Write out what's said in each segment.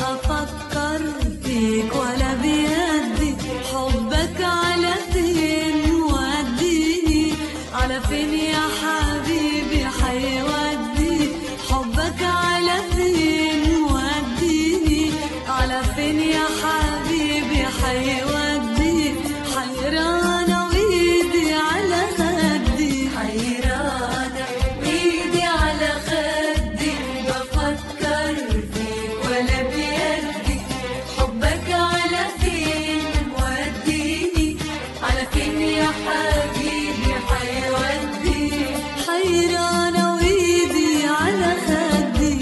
افكر فيك ولا بيدي حبك على فين وديني على فين يا حبيبي حيودي حبك على فين وديني على فين يا حبيبي حيودي حيرانة وايدي على خدي حيرانة وايدي على خدي بفكر فيك ولا بيدي حبك على فين موديني على فين يا حبيبي حيودي حيرانة وايدي على خدي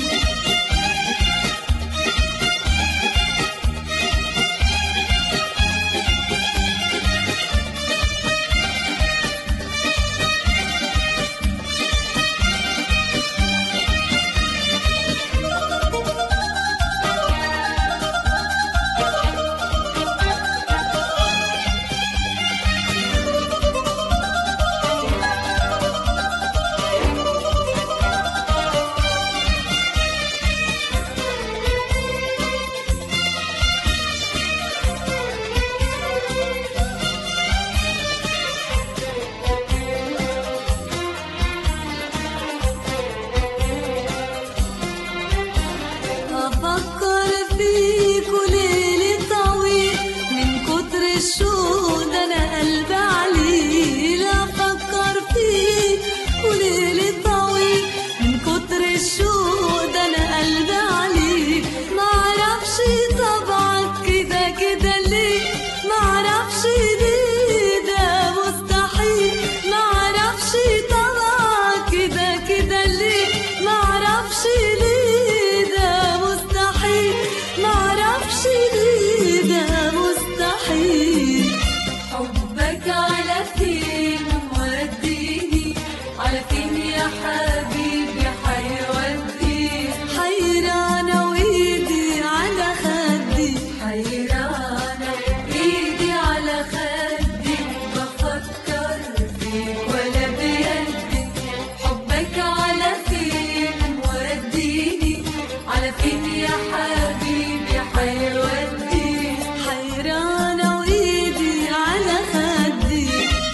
أفكر فيك وليلي طويل من كتر الشوق ده أنا قلبي عليل أفكر فيك وليلي طويل من كتر الشوق ده أنا قلبي عليل معرفش طبعك كده كده ليه معرفش ليه ده مستحيل معرفش طبعك كده كده ليه معرفش ليه ده مستحيل معرفش ليه ده مستحيل حبك على فين موديني على فين يا حبيبي حيودي حيرانة وايدي على خدي حيرانة ايدي على خدي بفكر فيك ولا بيدي حبك على فين موديني على فين يا حبيبي حيودي حيرانة وايدي على خدي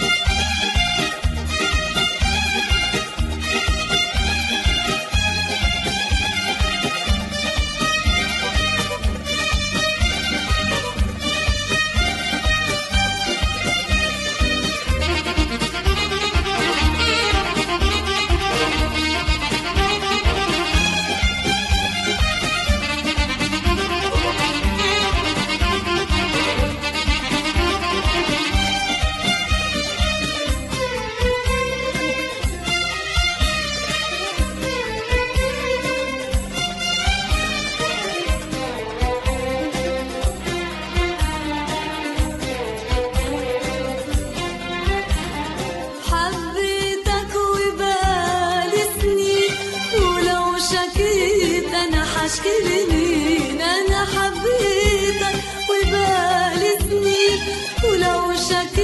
حبيتك وبالي سنين ولو شكيت انا حشكي لمين انا حبيتك وبالي سنين ولو شكيت